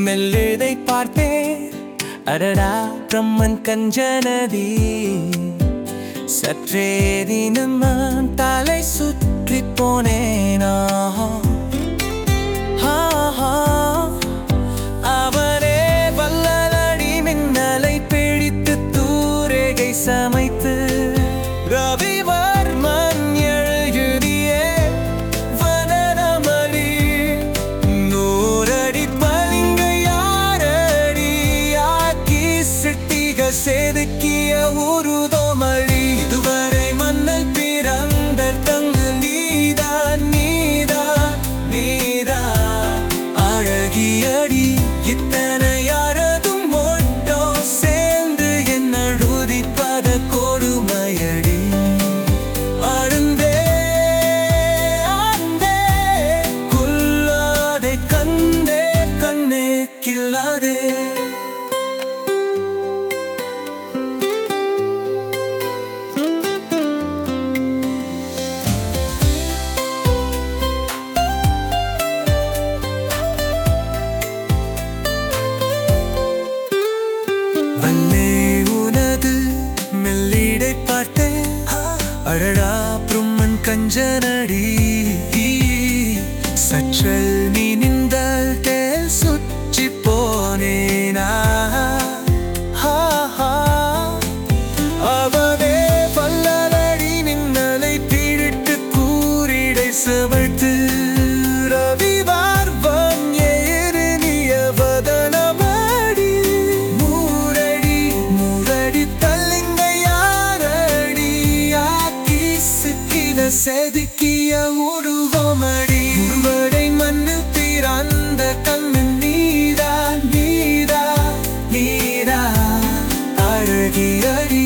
மெல்லிதை பார்த்தேன் அடடா பிரம்மன் கஞ்சனதி சற்றே தினம் நான் தலை சுற்றி போனேனா ஆ, ஆ. அவனே வல்லலடி மின்னலை பிடித்து தூரேகை சமைத்து ரவிவர்மன் எழுதிய வனரமளி நூறடி பளிங்கு யாரடி ஆக்கி சிட்டிக செதுக்கிய உருதோமளி இதுவரை மன்னல் பிறந்த தங்கு நீதான் நீதான் நீதான் அழகியடி இத்தனை யாரதும் ஒட்டோ சேர்ந்து என்ன உதிப்பத கொடுமையடி அருந்தே அருந்தே குல்லாதே கண்ணே கண்ணே கில்லாதே வல்லே உனது மெல்லிடை பார்த்தேன் அழடா பிரம்மன் கஞ்சனடி சற்றல் நீ நின்றல் தேல் சுற்றி போனேனா ஹா, ஹா. அவனே வல்லலடி மின்னலை பிடித்து கூறிடை சமைத்து ரவிவார்வன் ஏறினிய வதனமடி மூரடி மூரடி தள்ளிங்க யாரடி ஆக்கி சிக்கின செதுக்கிய உருவமடி உருவடை மண்ணு பிறந்த கண்ணு நீதா நீதா நீதா அழகியடி